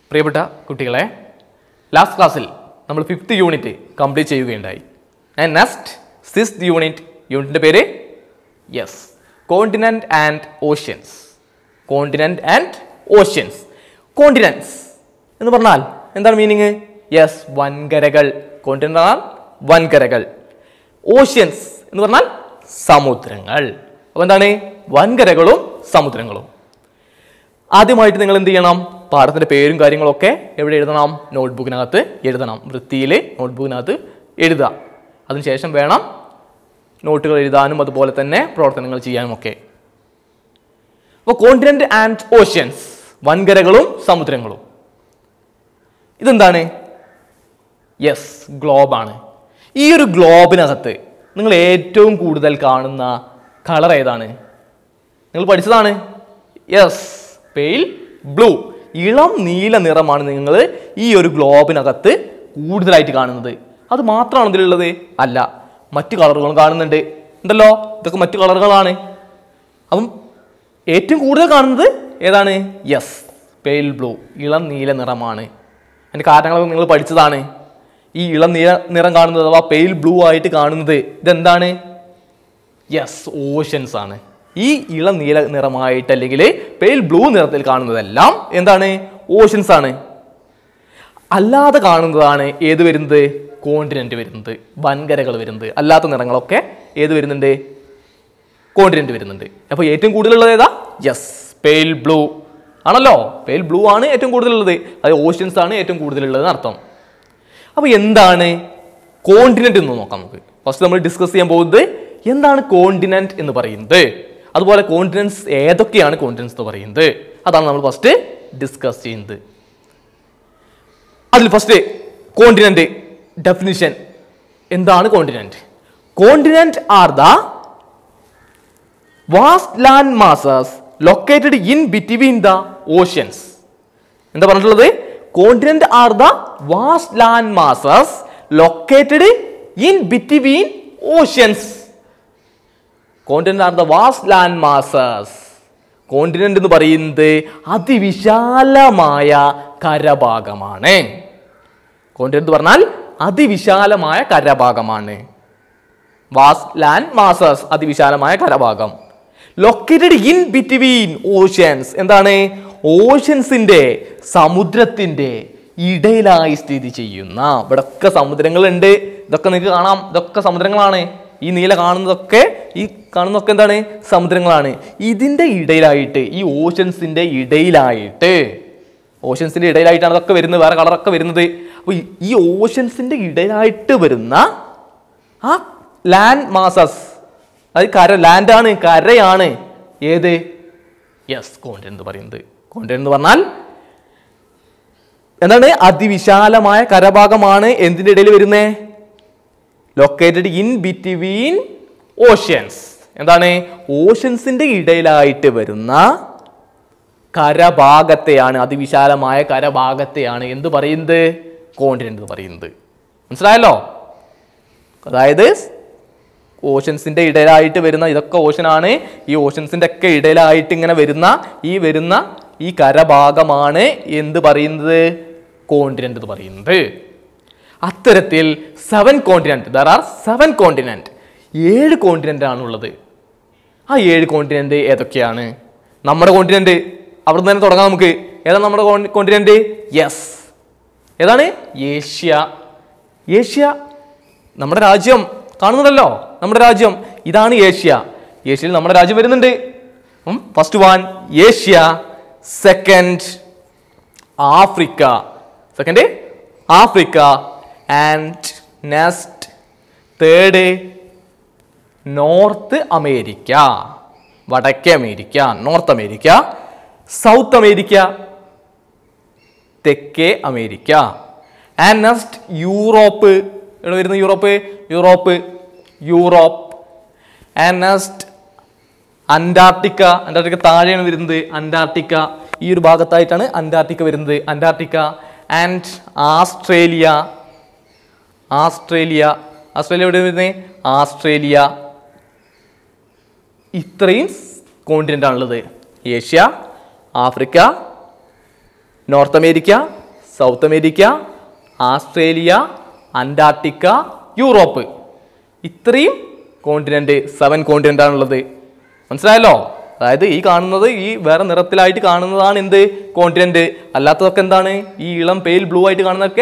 പ്രിയപ്പെട്ട കുട്ടികളെ ലാസ്റ്റ് ക്ലാസ്സിൽ നമ്മൾ ഫിഫ്ത്ത് യൂണിറ്റ് കംപ്ലീറ്റ് ചെയ്യുകയുണ്ടായി ആൻഡ് നെക്സ്റ്റ് സിക്സ്ത് യൂണിറ്റ് യൂണിറ്റിൻ്റെ പേര് yes continent and oceans continent and oceans continents എന്ന് പറഞ്ഞാൽ എന്താണ് മീനിങ് യെസ് വൻകരകൾ കോണ്ടിനെൻ്റ് പറഞ്ഞാൽ വൻകരകൾ ഓഷ്യൻസ് എന്ന് പറഞ്ഞാൽ സമുദ്രങ്ങൾ അപ്പോൾ എന്താണ് വൻകരകളും സമുദ്രങ്ങളും ആദ്യമായിട്ട് നിങ്ങൾ എന്ത് ചെയ്യണം പാഠത്തിന്റെ പേരും കാര്യങ്ങളൊക്കെ എവിടെ എഴുതണം നോട്ട്ബുക്കിനകത്ത് എഴുതണം വൃത്തിയിൽ നോട്ട്ബുക്കിനകത്ത് എഴുതുക അതിനുശേഷം വേണം നോട്ടുകൾ എഴുതാനും അതുപോലെ തന്നെ പ്രവർത്തനങ്ങൾ ചെയ്യാനും ഒക്കെ അപ്പോൾ കോണ്ടിനെന്റ് ആൻഡ് ഓഷ്യൻസ് വൻകരകളും സമുദ്രങ്ങളും ഇതെന്താണ് യെസ് ഗ്ലോബാണ് ഈ ഒരു ഗ്ലോബിനകത്ത് നിങ്ങൾ ഏറ്റവും കൂടുതൽ കാണുന്ന കളർ ഏതാണ് നിങ്ങൾ പഠിച്ചതാണ് യെസ് പെയിൽ ബ്ലൂ ഇളം നീല നിറമാണ് നിങ്ങൾ ഈ ഒരു ഗ്ലോബിനകത്ത് കൂടുതലായിട്ട് കാണുന്നത് അത് മാത്രമാണ് ഇതിലുള്ളത് അല്ല മറ്റു കളറുകളും കാണുന്നുണ്ട് ഉണ്ടല്ലോ ഇതൊക്കെ മറ്റു കളറുകളാണ് അപ്പം ഏറ്റവും കൂടുതൽ കാണുന്നത് ഏതാണ് യെസ് പെയിൽ ബ്ലൂ ഇളം നീല നിറമാണ് അതിൻ്റെ കാരണങ്ങളൊക്കെ നിങ്ങൾ പഠിച്ചതാണ് ഈ ഇളം നീല നിറം കാണുന്നത് അഥവാ പെയിൽ ബ്ലൂ ആയിട്ട് കാണുന്നത് ഇതെന്താണ് യെസ് ഓഷ്യൻസ് ആണ് ഈ ഇളം നീല നിറമായിട്ട് അല്ലെങ്കിൽ പെയിൽ ബ്ലൂ നിറത്തിൽ കാണുന്നതെല്ലാം എന്താണ് ഓഷ്യൻസ് ആണ് അല്ലാതെ കാണുന്നതാണ് ഏത് വരുന്നത് കോണ്ടിനെന്റ് വരുന്നത് വൻകരകൾ വരുന്നത് അല്ലാത്ത നിറങ്ങളൊക്കെ ഏത് വരുന്നുണ്ട് കോണ്ടിനെന്റ് വരുന്നുണ്ട് അപ്പോൾ ഏറ്റവും കൂടുതലുള്ളത് ഏതാ യെസ് പെയിൽ ബ്ലൂ ആണല്ലോ പെയിൽ ബ്ലൂ ആണ് ഏറ്റവും കൂടുതലുള്ളത് അത് ഓഷ്യൻസ് ആണ് ഏറ്റവും കൂടുതലുള്ളത് എന്ന് അർത്ഥം അപ്പോൾ എന്താണ് കോണ്ടിനെന്റ് എന്ന് നോക്കാം നമുക്ക് ഫസ്റ്റ് നമ്മൾ ഡിസ്കസ് ചെയ്യാൻ പോകുന്നത് എന്താണ് കോണ്ടിനെന്റ് എന്ന് പറയുന്നത് അതുപോലെ കോണ്ടിനൻസ് ഏതൊക്കെയാണ് കോണ്ടിനൻസ് എന്ന് പറയുന്നത് അതാണ് നമ്മൾ ഫസ്റ്റ് ഡിസ്കസ് ചെയ്യുന്നത് അതിൽ ഫസ്റ്റ് കോണ്ടിനെന്റ് ഡെഫിനിഷൻ എന്താണ് continent continent are the vast land masses located in between the oceans എന്താ പറഞ്ഞിട്ടുള്ളത് continent are the vast land masses located in between oceans continent are the vast land masses continent എന്ന് പറയുന്നത് അതിവിശാലമായ കരഭാഗമാണ് continent എന്ന് പറഞ്ഞാൽ അതിവിശാലമായ കരഭാഗമാണ് vast land masses അതിവിശാലമായ കരഭാഗം ലൊക്കേറ്റഡ് ഇൻ ബിറ്റ്വീൻ ഓഷ്യൻസ് എന്താണ് ഓഷ്യൻസിന്റെ സമുദ്രത്തിന്റെ ഇടയിലായി സ്ഥിതി ചെയ്യുന്ന ഇവിടൊക്കെ സമുദ്രങ്ങളുണ്ട് ഇതൊക്കെ നിങ്ങൾക്ക് കാണാം ഇതൊക്കെ സമുദ്രങ്ങളാണ് ഈ നീല കാണുന്നതൊക്കെ ഈ കാണുന്നതൊക്കെ എന്താണ് സമുദ്രങ്ങളാണ് ഇതിന്റെ ഇടയിലായിട്ട് ഈ ഓഷ്യൻസിന്റെ ഇടയിലായിട്ട് ഓഷ്യൻസിന്റെ ഇടയിലായിട്ടാണ് അതൊക്കെ വരുന്നത് വേറെ കളറൊക്കെ വരുന്നത് അപ്പോൾ ഈ- ഈ ഓഷ്യൻസിന്റെ ഇടയിലായിട്ട് വരുന്ന ആ ലാൻഡ് മാസസ് അത് കര ലാൻഡാണ് കരയാണ് ഏത് യെസ് കോണ്ടിനെന്റ് എന്ന് പറയുന്നത് കോണ്ടിനെന്റ് എന്ന് പറഞ്ഞാൽ എന്താണ് അതിവിശാലമായ കരഭാഗമാണ് എന്തിന്റെ ഇടയിൽ വരുന്നേ ലൊക്കേറ്റഡ് ഇൻ ബിറ്റ്വീൻ ഓഷ്യൻസ് എന്താണ് ഓഷ്യൻസിന്റെ ഇടയിലായിട്ട് വരുന്ന കരഭാഗത്തെയാണ് അതിവിശാലമായ കരഭാഗത്തെയാണ് എന്ത് പറയുന്നത് കോണ്ടിനെന്റ് എന്ന് പറയുന്നത് മനസ്സിലായല്ലോ അതായത് ഓഷൻസിന്റെ ഇടയിലായിട്ട് വരുന്ന ഇതൊക്കെ ഓഷനാണ് ഈ ഓഷൻസിന്റെ ഒക്കെ ഇടയിലായിട്ട് ഇങ്ങനെ വരുന്ന ഈ വരുന്ന ഈ കരഭാഗമാണ് എന്ത് പറയുന്നത് കോണ്ടിനെന്റ് എന്ന് പറയുന്നത് അത്തരത്തിൽ seven continent there are seven continent ഏഴ് കോണ്ടിനെന്റ് ആണുള്ളത് ആ ഏഴ് കോണ്ടിനെന്റ് ഏതൊക്കെയാണ് നമ്മുടെ കോണ്ടിനെന്റ് അവിടെ നിന്ന് തന്നെ തുടങ്ങാം നമുക്ക് ഏതാണ് നമ്മുടെ കോണ്ടിനെന്റ് യെസ് ഏതാണ് ഏഷ്യ ഏഷ്യ നമ്മുടെ രാജ്യം കാണുന്നുണ്ടല്ലോ നമ്മുടെ രാജ്യം ഇതാണ് ഏഷ്യ ഏഷ്യയിൽ നമ്മുടെ രാജ്യം വരുന്നുണ്ട് first one Asia second Africa second Africa and next third North America വടക്കേ America North America South America തെക്കേ അമേരിക്ക ആൻഡ് നെക്സ്റ്റ് യൂറോപ്പ് എവിടെ വരുന്ന Europe Europe Europe and next Antarctica Antarctica താഴെയാണ് വരുന്നത് അന്റാർട്ടിക്ക ഈ ഒരു ഭാഗത്തായിട്ടാണ് അന്റാർട്ടിക്ക വരുന്നത് Antarctica and Australia Australia Australia എവിടെ വരുന്നത് ആസ്ട്രേലിയ ഇത്രയും കോണ്ടിനെൻ്റ് ആണുള്ളത് Asia Africa North America South America Australia Antarctica Europe ഇത്രയും കോണ്ടിനെന്റ് സെവൻ കോണ്ടിനെന്റ് ആണുള്ളത് മനസ്സിലായല്ലോ അതായത് ഈ കാണുന്നത് ഈ വേറെ നിറത്തിലായിട്ട് കാണുന്നതാണ് എന്ത് കോണ്ടിനെന്റ് അല്ലാത്തതൊക്കെ എന്താണ് ഈ ഇളം പെയിൽ ബ്ലൂ ആയിട്ട് കാണുന്നതൊക്കെ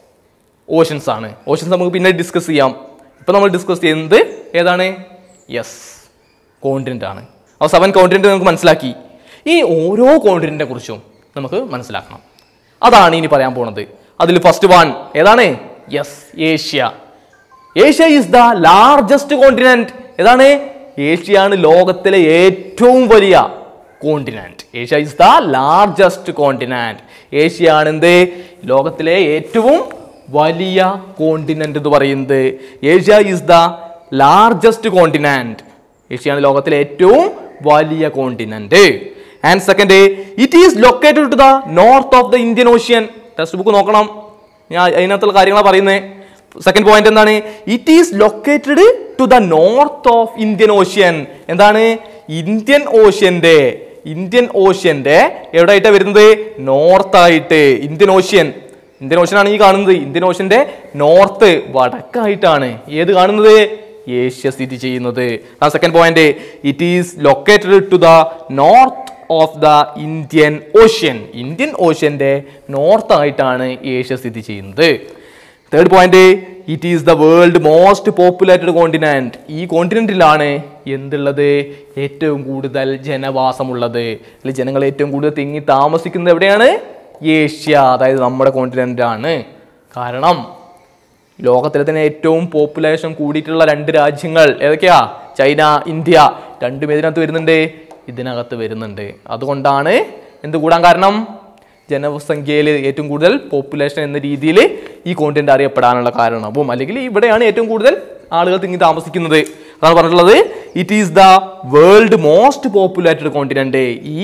ഓഷൻസ് ആണ് ഓഷൻസ് നമുക്ക് പിന്നെ ഡിസ്കസ് ചെയ്യാം ഇപ്പൊ നമ്മൾ ഡിസ്കസ് ചെയ്യുന്നത് ഏതാണ് യെസ് കോണ്ടിനെന്റ് ആണ് അപ്പോൾ സെവൻ കോണ്ടിനെന്റ് നമുക്ക് മനസ്സിലാക്കി ഈ ഓരോ കോണ്ടിനെന്റിനെ കുറിച്ചും നമുക്ക് മനസ്സിലാക്കണം അതാണ് ഇനി പറയാൻ പോണത് അതിൽ ഫസ്റ്റ് വൺ ഏതാണ് yes Asia Asia is the largest continent ഏതാണ് ഏഷ്യയാണ് ലോകത്തിലെ ഏറ്റവും വലിയ continent Asia is the largest continent ഏഷ്യയാണ് എന്ത് ലോകത്തിലെ ഏറ്റവും വലിയ കോണ്ടിനെന്റ് എന്ന് പറയുന്നത് Asia is the largest continent ഏഷ്യയാണ് ലോകത്തിലെ ഏറ്റവും വലിയ continent and second it is located to the north of the Indian ocean text book നോക്കണം ഞാൻ അതിനകത്തുള്ള കാര്യങ്ങളാണ് പറയുന്നത് സെക്കൻഡ് പോയിന്റ് എന്താണ് it is located to the north of Indian ocean എന്താണ് ഇന്ത്യൻ ഓഷ്യന്റെ ഇന്ത്യൻ ഓഷ്യന്റെ എവിടെ ആയിട്ടാണ് വരുന്നത് നോർത്ത് ആയിട്ട് ഇന്ത്യൻ ഓഷ്യൻ ഇന്ത്യൻ ഓഷ്യൻ ആണ് ഈ കാണുന്നത് ഇന്ത്യൻ ഓഷ്യന്റെ നോർത്ത് വടക്കായിട്ടാണ് ഏത് കാണുന്നത് ഏഷ്യ സ്ഥിതി ചെയ്യുന്നത് ആ second point it is located to the north of the Indian ocean Indian ഓഷ്യന്റെ നോർത്ത് ആയിട്ടാണ് ഏഷ്യ സ്ഥിതി ചെയ്യുന്നത് third point it is the world most populated continent ഈ കോണ്ടിനെന്റിലാണ് എന്തുള്ളത് ഏറ്റവും കൂടുതൽ ജനവാസമുള്ളത് അല്ലെങ്കിൽ ജനങ്ങൾ ഏറ്റവും കൂടുതൽ തിങ്ങി താമസിക്കുന്നത് എവിടെയാണ് ഏഷ്യ അതായത് നമ്മുടെ കോണ്ടിനെന്റ് ആണ് കാരണം ലോകത്തിലെ തന്നെ ഏറ്റവും പോപ്പുലേഷൻ കൂടിയിട്ടുള്ള രണ്ട് രാജ്യങ്ങൾ ഏതൊക്കെയാ ചൈന ഇന്ത്യ രണ്ടും ഇതിനകത്ത് വരുന്നുണ്ട് ഇതിനകത്ത് വരുന്നുണ്ട് അതുകൊണ്ടാണ് എന്ത് കൂടാൻ കാരണം ജനസംഖ്യയിൽ ഏറ്റവും കൂടുതൽ പോപ്പുലേഷൻ എന്ന രീതിയിൽ ഈ കോണ്ടിനെന്റ് അറിയപ്പെടാനുള്ള കാരണവും അല്ലെങ്കിൽ ഇവിടെയാണ് ഏറ്റവും കൂടുതൽ ആളുകൾ തിങ്ങി താമസിക്കുന്നത് അതാണ് പറഞ്ഞിട്ടുള്ളത് it is the world most populated continent ഈ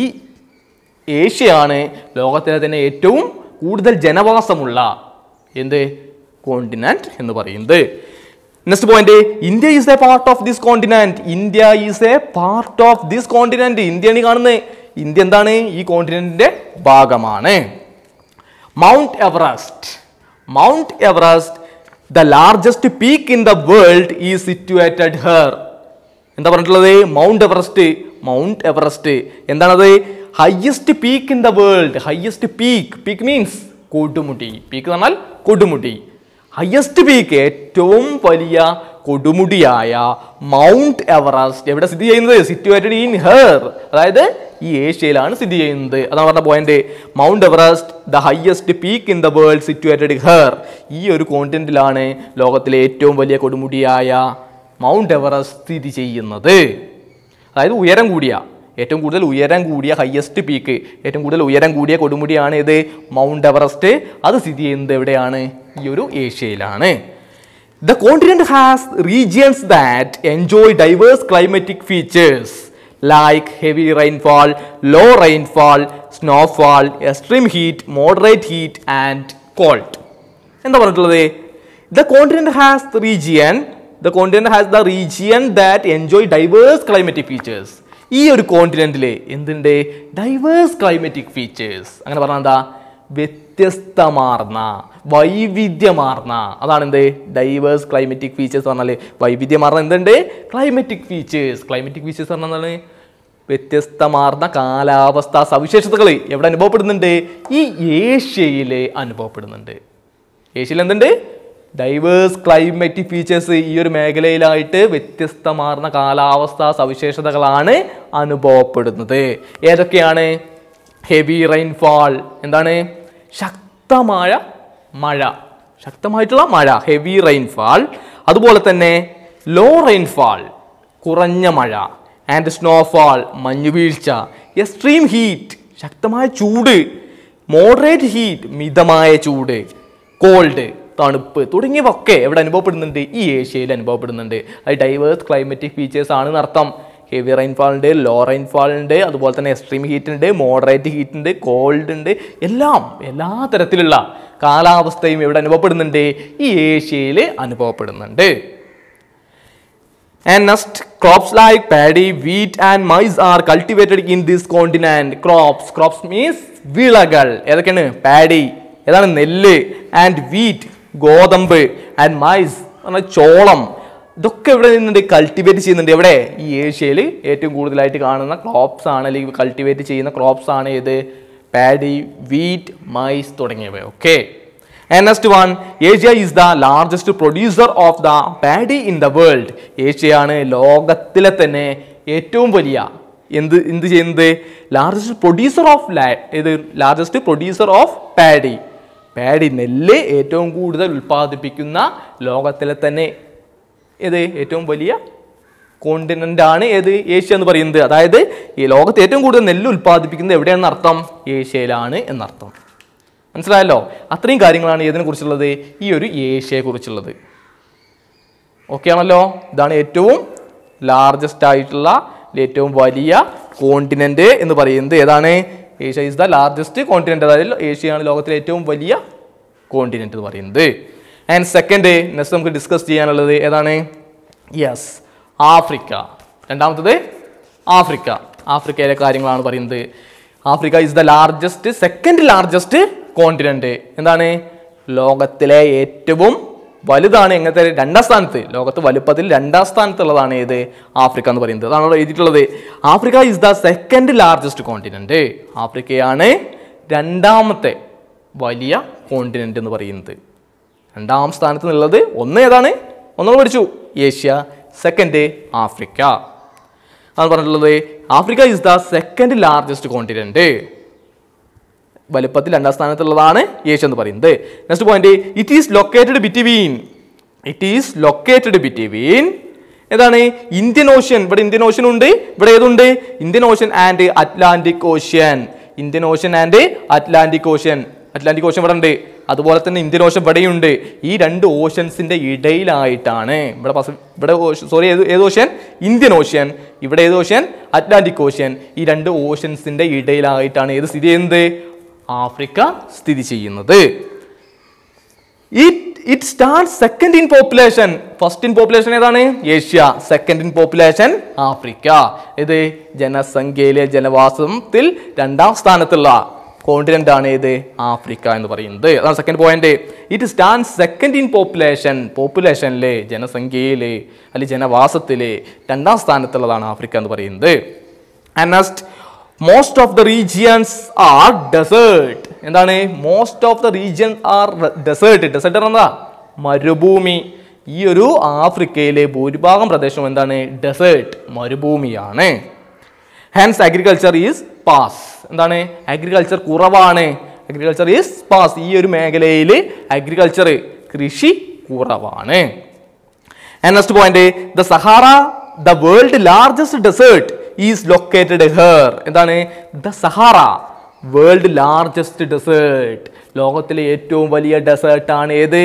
ഏഷ്യയാണ് ലോകത്തിലെ തന്നെ ഏറ്റവും കൂടുതൽ ജനവാസമുള്ള എന്ത് കോണ്ടിനെന്റ് എന്ന് പറയുന്നത് next point India is a part of this continent India is a part of this continent ഇന്ത്യയാണ് ഈ കാണുന്നത് ഇന്ത്യ എന്താണ് ഈ കോണ്ടിനെന്റിന്റെ ഭാഗമാണ് Mount Everest Mount Everest the largest peak in the world ഈ സിറ്റുവേറ്റഡ് ഹെർ എന്താ പറഞ്ഞിട്ടുള്ളത് മൗണ്ട് എവറസ്റ്റ് മൗണ്ട് എവറസ്റ്റ് എന്താണത് highest peak in the world highest peak peak means കൊടുമുടി പീക്ക് എന്ന് പറഞ്ഞാൽ കൊടുമുടി ഹയസ്റ്റ് പീക്ക് ഏറ്റവും വലിയ കൊടുമുടിയായ മൗണ്ട് എവറസ്റ്റ് എവിടെ സ്ഥിതി ചെയ്യുന്നത് സിറ്റുവേറ്റഡ് ഇൻ ഹെർ അതായത് ഈ ഏഷ്യയിലാണ് സ്ഥിതി ചെയ്യുന്നത് അതാണ് പറഞ്ഞ point Mount Everest the highest peak in the world situated here ഈ ഒരു കോണ്ടിനെന്റിലാണ് ലോകത്തിലെ ഏറ്റവും വലിയ കൊടുമുടിയായ മൗണ്ട് എവറസ്റ്റ് സ്ഥിതി ചെയ്യുന്നത് അതായത് ഉയരം കൂടിയ ഏറ്റവും കൂടുതൽ ഉയരം കൂടിയ ഹയസ്റ്റ് പീക്ക് ഏറ്റവും കൂടുതൽ ഉയരം കൂടിയ കൊടുമുടിയാണ് ഇത് മൗണ്ട് എവറസ്റ്റ് അത് സ്ഥിതി ചെയ്യുന്നത് എവിടെയാണ് ഈ ഒരു ഏഷ്യയിലാണ് the continent has regions that enjoy diverse climatic features like heavy rainfall low rainfall snowfall extreme heat moderate heat and cold എന്താ പറഞ്ഞിട്ടുള്ളത് the continent has the region the continent has the region that enjoy diverse climatic features ഈ ഒരു കോണ്ടിനെന്റിൽ എന്തുണ്ട് diverse climatic features അങ്ങനെ പറഞ്ഞാൽ എന്താ വ്യത്യസ്തമാർന്ന വൈവിധ്യമാർന്ന അതാണ് എന്ത് ഡൈവേഴ്സ് ക്ലൈമറ്റിക് ഫീച്ചേഴ്സ് പറഞ്ഞാൽ വൈവിധ്യമാർന്ന എന്തുണ്ട് ക്ലൈമറ്റിക് ഫീച്ചേഴ്സ് ക്ലൈമറ്റിക് ഫീച്ചേഴ്സ് പറഞ്ഞാൽ എന്താണ് വ്യത്യസ്തമാർന്ന കാലാവസ്ഥാ സവിശേഷതകൾ എവിടെ അനുഭവപ്പെടുന്നുണ്ട് ഈ ഏഷ്യയിൽ അനുഭവപ്പെടുന്നുണ്ട് ഏഷ്യയിൽ എന്തുണ്ട് ഡൈവേഴ്സ് ക്ലൈമറ്റിക് ഫീച്ചേഴ്സ് ഈ ഒരു മേഖലയിലായിട്ട് വ്യത്യസ്തമാർന്ന കാലാവസ്ഥാ സവിശേഷതകളാണ് അനുഭവപ്പെടുന്നത് ഏതൊക്കെയാണ് ഹെവി റെയിൻഫാൾ എന്താണ് ശക്തമായ മഴ ശക്തമായിട്ടുള്ള മഴ ഹെവി റെയിൻഫാൾ അതുപോലെ തന്നെ ലോ റെയിൻഫാൾ കുറഞ്ഞ മഴ ആൻഡ് സ്നോഫാൾ മഞ്ഞുവീഴ്ച എക്സ്ട്രീം ഹീറ്റ് ശക്തമായ ചൂട് മോഡറേറ്റ് ഹീറ്റ് മിതമായ ചൂട് കോൾഡ് തണുപ്പ് തുടങ്ങിയവയൊക്കെ എവിടെ അനുഭവപ്പെടുന്നുണ്ട് ഈ ഏഷ്യയിൽ അനുഭവപ്പെടുന്നുണ്ട് അത് ഡൈവേഴ്സ് ക്ലൈമറ്റിക് ഫീച്ചേഴ്സ് ആണെന്ന് അർത്ഥം ഹെവി റെയിൻഫാൾ ഉണ്ട് ലോ റെയിൻഫാൾ ഉണ്ട് അതുപോലെ തന്നെ എക്സ്ട്രീം ഹീറ്റ് ഉണ്ട് മോഡറേറ്റ് ഹീറ്റ് ഉണ്ട് കോൾഡ് ഉണ്ട് എല്ലാം എല്ലാ തരത്തിലുള്ള കാലാവസ്ഥയും എവിടെ അനുഭവപ്പെടുന്നുണ്ട് ഈ ഏഷ്യയിൽ അനുഭവപ്പെടുന്നുണ്ട് And next, crops like paddy, wheat and maize are cultivated in this continent. Crops, crops means വിളകൾ ഏതൊക്കെയാണ് പാഡി ഏതാണ് നെല്ല് ആൻഡ് വീറ്റ് ഗോതമ്പ് ആൻഡ് മൈസ് പറഞ്ഞാൽ ചോളം ഇതൊക്കെ ഇവിടെ നിന്നുണ്ട് കൾട്ടിവേറ്റ് ചെയ്യുന്നുണ്ട് എവിടെ ഈ ഏഷ്യയിൽ ഏറ്റവും കൂടുതലായിട്ട് കാണുന്ന ക്രോപ്സ് ആണ് അല്ലെങ്കിൽ കൾട്ടിവേറ്റ് ചെയ്യുന്ന ക്രോപ്സ് ആണ് ഏത് പാഡി വീറ്റ് മൈസ് തുടങ്ങിയവ okay and next one Asia is the largest producer of the paddy in the world ഏഷ്യയാണ് ലോകത്തിലെ തന്നെ ഏറ്റവും വലിയ എന്ത് എന്ത് ചെയ്യുന്നത് ലാർജസ്റ്റ് പ്രൊഡ്യൂസർ ഓഫ് ലാ ഇത് largest producer of paddy paddy നെല്ല് ഏറ്റവും കൂടുതൽ ഉൽപ്പാദിപ്പിക്കുന്ന ലോകത്തിലെ തന്നെ ഏത് ഏറ്റവും വലിയ കോണ്ടിനെന്റ് ആണ് ഏത് ഏഷ്യ എന്ന് പറയുന്നത് അതായത് ഈ ലോകത്ത് ഏറ്റവും കൂടുതൽ നെല്ല് ഉൽപ്പാദിപ്പിക്കുന്നത് എവിടെയാണെന്ന് അർത്ഥം ഏഷ്യയിലാണ് എന്നർത്ഥം മനസ്സിലായല്ലോ അത്രയും കാര്യങ്ങളാണ് ഏതിനെ കുറിച്ചുള്ളത് ഈ ഒരു ഏഷ്യയെ കുറിച്ചുള്ളത് ഓക്കെ ആണല്ലോ ഇതാണ് ഏറ്റവും ലാർജസ്റ്റ് ആയിട്ടുള്ള ഏറ്റവും വലിയ കോണ്ടിനെന്റ് എന്ന് പറയുന്നത് ഏതാണ് Asia is the largest continent അതായത് ഏഷ്യയാണ് ലോകത്തിലെ ഏറ്റവും വലിയ കോണ്ടിനെന്റ് എന്ന് പറയുന്നത് ആൻഡ് സെക്കൻഡ് നെക്സ്റ്റ് നമുക്ക് ഡിസ്കസ് ചെയ്യാനുള്ളത് ഏതാണ് യെസ് ആഫ്രിക്ക രണ്ടാമത്തത് ആഫ്രിക്ക ആഫ്രിക്കയിലെ കാര്യങ്ങളാണ് പറയുന്നത് Africa is the largest second largest continent എന്താണ് ലോകത്തിലെ ഏറ്റവും വലുതാണ് എങ്ങനത്തെ രണ്ടാം സ്ഥാനത്ത് ലോകത്ത് വലുപ്പത്തിൽ രണ്ടാം സ്ഥാനത്തുള്ളതാണ് ഏത് ആഫ്രിക്ക എന്ന് പറയുന്നത് അതാണ് അവിടെ എഴുതിയിട്ടുള്ളത് Africa is the second largest continent ആഫ്രിക്കയാണ് രണ്ടാമത്തെ വലിയ കോണ്ടിനെന്റ് എന്ന് പറയുന്നത് രണ്ടാം സ്ഥാനത്ത് നിന്നുള്ളത് ഒന്ന് ഏതാണ് ഒന്നുകൂടെ പഠിച്ചു ഏഷ്യ സെക്കൻഡ് ആഫ്രിക്ക അതാണ് പറഞ്ഞിട്ടുള്ളത് Africa is the second largest continent വലുപ്പത്തിൽ രണ്ടാം സ്ഥാനത്തുള്ളതാണ് ഏഷ്യ എന്ന് പറയുന്നത് next point it is located between it is located between ഏതാണ് ഇന്ത്യൻ ഓഷ്യൻ ഇവിടെ ഇന്ത്യൻ ഓഷ്യൻ ഉണ്ട് ഇവിടെ ഏതുണ്ട് Indian ocean and Atlantic ocean Indian ocean and Atlantic ocean Atlantic ocean ഇവിടെ ഉണ്ട് അതുപോലെ തന്നെ ഇന്ത്യൻ ഓഷ്യൻ ഇവിടെയുണ്ട് ഈ രണ്ട് ഓഷ്യൻസിന്റെ ഇടയിലായിട്ടാണ് ഇവിടെ പസ- ഇവിടെ സോറി ഏത് ഏത് ഓഷ്യൻ ഇന്ത്യൻ ഓഷ്യൻ ഇവിടെ ഏത് ഓഷ്യൻ അറ്റ്ലാന്റിക് ഓഷ്യൻ ഈ രണ്ട് ഓഷ്യൻസിന്റെ ഇടയിലായിട്ടാണ് ഏത് സ്ഥിതി ചെയ്യുന്നത് ആഫ്രിക്ക സ്ഥിതി ചെയ്യുന്നത് it it start second in population first in population ഏതാണ് Asia second in population Africa ഇത് ജനസംഖ്യയിലെ ജനവാസത്തിൽ രണ്ടാം സ്ഥാനത്തുള്ള കോണ്ടിനെന്റ് ആണ് ഏത് ആഫ്രിക്ക എന്ന് പറയുന്നത് അതാണ് second point it stand second in population പോപ്പുലേഷനിലെ ജനസംഖ്യയിലെ അല്ലെങ്കിൽ ജനവാസത്തിലെ രണ്ടാം സ്ഥാനത്തുള്ളതാണ് ആഫ്രിക്ക എന്ന് പറയുന്നത് and next most of the regions are desert എന്താണ് most of the region are desert desert എന്താ മരുഭൂമി ഈ ഒരു ആഫ്രിക്കയിലെ ഭൂരിഭാഗം പ്രദേശം എന്താണ് ഡെസേർട്ട് മരുഭൂമിയാണ് ഹാൻസ് അഗ്രികൾച്ചർ ഈസ് പാസ് എന്താണ് അഗ്രികൾച്ചർ കുറവാണ് അഗ്രികൾച്ചർ ഈസ് പാസ് ഈ ഒരു മേഖലയിൽ അഗ്രികൾച്ചർ കൃഷി കുറവാണ് and next point the Sahara the world largest desert is located her എന്താണ് the Sahara world largest desert ലോകത്തിലെ ഏറ്റവും വലിയ ഡെസേർട്ട് ആണ് ഏത്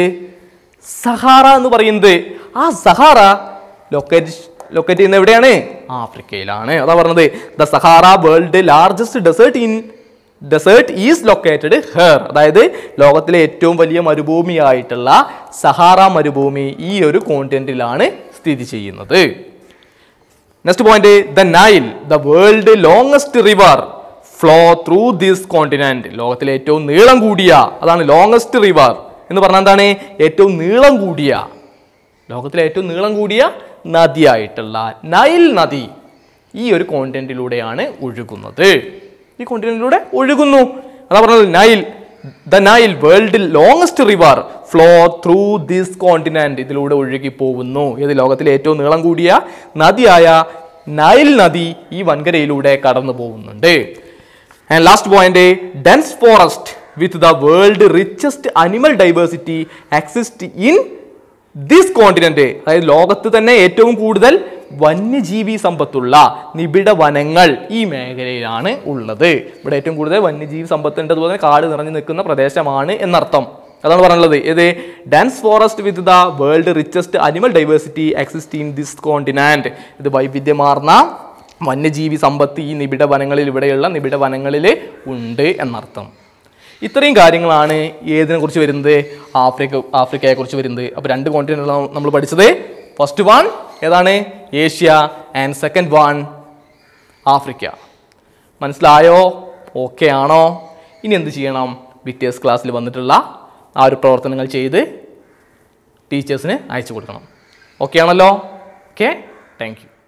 സഹാറ എന്ന് പറയുന്നത് ആ സഹാറ ലൊക്കേറ്റ് ലൊക്കേറ്റ് ചെയ്യുന്നത് എവിടെയാണ് ആഫ്രിക്കയിലാണ് അതാ പറഞ്ഞത് the Sahara world largest desert in desert is located her അതായത് ലോകത്തിലെ ഏറ്റവും വലിയ മരുഭൂമിയായിട്ടുള്ള സഹാറ മരുഭൂമി ഈ ഒരു കോണ്ടിനെന്റിലാണ് സ്ഥിതി ചെയ്യുന്നത് next point the Nile the world longest river flow through this continent ലോകത്തിലെ ഏറ്റവും നീളം കൂടിയ അതാണ് ലോങ്സ്റ്റ് റിവർ എന്ന് പറഞ്ഞാൽ എന്താണ് ഏറ്റവും നീളം കൂടിയ ലോകത്തിലെ ഏറ്റവും നീളം കൂടിയ നദിയായിട്ടുള്ള നൈൽ നദി ഈ ഒരു കോണ്ടിനെന്റിലൂടെയാണ് ഒഴുകുന്നത് ഈ കോണ്ടിനെന്റിലൂടെ ഒഴുകുന്നു അതാ പറഞ്ഞത് Nile the Nile world longest river flow through this continent ഇതിലൂടെ ഒഴുകി പോകുന്നു ഏത് ലോകത്തിലെ ഏറ്റവും നീളം കൂടിയ നദിയായ നൈൽ നദി ഈ വൻകരയിലൂടെ കടന്നു പോകുന്നുണ്ട് and last point dense forest with the world richest animal diversity exist in this continent അതായത് ലോകത്ത് തന്നെ ഏറ്റവും കൂടുതൽ വന്യജീവി സമ്പത്തുള്ള നിബിഡ വനങ്ങൾ ഈ മേഖലയിലാണ് ഉള്ളത് ഇവിടെ ഏറ്റവും കൂടുതൽ വന്യജീവി സമ്പത്ത് ഉണ്ട് അതുപോലെ തന്നെ കാട് നിറഞ്ഞു നിൽക്കുന്ന പ്രദേശമാണ് എന്നർത്ഥം അതാണ് പറഞ്ഞുള്ളത് ഇത് dense forest with the world richest animal diversity exist in this continent ഇത് വൈവിധ്യമാർന്ന വന്യജീവി സമ്പത്ത് ഈ നിബിഡ വനങ്ങളിൽ ഇവിടെയുള്ള നിബിഡ വനങ്ങളിൽ ഉണ്ട് എന്നർത്ഥം ഇത്രയും കാര്യങ്ങളാണ് ഏതിനെ കുറിച്ച് വരുന്നത് ആഫ്രിക്ക ആഫ്രിക്കയെ കുറിച്ച് വരുന്നത് അപ്പോൾ രണ്ട് കോണ്ടിനെന്റ് നമ്മൾ പഠിച്ചത് ഫസ്റ്റ് വൺ ഏതാണ് Asia and second one Africa മനസ്സിലായോ ഓക്കെ ആണോ ഇനി എന്ത് ചെയ്യണം വിറ്റേഴ്സ് ക്ലാസ്സിൽ വന്നിട്ടുള്ള ആ ഒരു പ്രവർത്തനങ്ങൾ ചെയ്ത് ടീച്ചേഴ്സിന് അയച്ചു കൊടുക്കണം ഓക്കെ ആണല്ലോ ഓക്കെ താങ്ക് യു